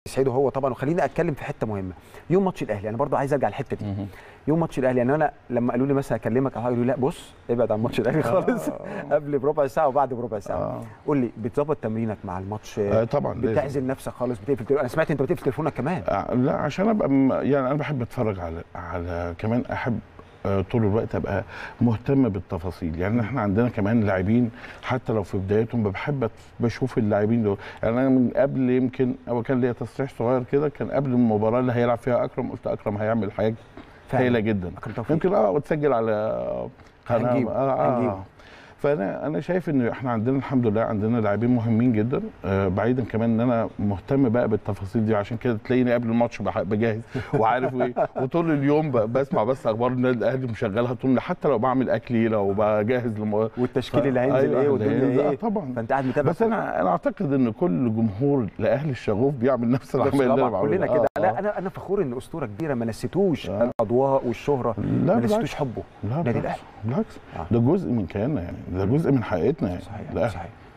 يسعده هو طبعا وخليني اتكلم في حته مهمه يوم ماتش الاهلي انا برضو عايز ارجع الحته دي يوم ماتش الاهلي يعني انا لما قالوا لي مثلا اكلمك او حاجه قالوا لي لا بص ابعد عن ماتش الاهلي خالص قبل بربع ساعه وبعد بربع ساعه آه. قول لي بتظبط تمرينك مع الماتش آه، طبعا لازم. بتعزل نفسك خالص بتقفل تليفون. انا سمعت انت بتقفل تليفونك كمان آه، لا عشان ابقى م- يعني انا بحب اتفرج على على كمان احب آه، طول الوقت ابقى مهتم بالتفاصيل يعني احنا عندنا كمان لاعبين حتى لو في بدايتهم بحب أت- بشوف اللاعبين دول يعني انا من قبل يمكن هو كان ليا تصريح صغير كده كان قبل المباراه اللي هيلعب فيها اكرم قلت اكرم هيعمل حاجه فعلا. هايله جدا أكرم توفيق. يمكن اه وتسجل على قناه هنجيبه، آه هنجيبه. آه فانا انا شايف ان احنا عندنا الحمد لله عندنا لاعبين مهمين جدا آه بعيدا كمان ان انا مهتم بقى بالتفاصيل دي عشان كده تلاقيني قبل الماتش بح- بجهز وعارف ايه وطول اليوم ب- بسمع بس اخبار النادي الاهلي مشغلها طول حتى لو بعمل اكلي لو بجهز لم... والتشكيل اللي هينزل أيوة، ايه اللي هينزل، والدنيا آه ايه طبعا فانت قاعد متابع بس انا انا اعتقد ان كل جمهور لاهلي الشغوف بيعمل نفس بس العمليه اللي انا طبعا كلنا بعملها كده آه، لا آه. انا انا فخور ان اسطوره كبيره ما نسيتوش آه. الاضواء والشهره لا ما بالعكس. نسيتوش حبه لا نادي بالعكس الاهلي بالعكس آه. ده جزء من كياننا يعني ده جزء من حقيقتنا يعني صحيح الأهلي. صحيح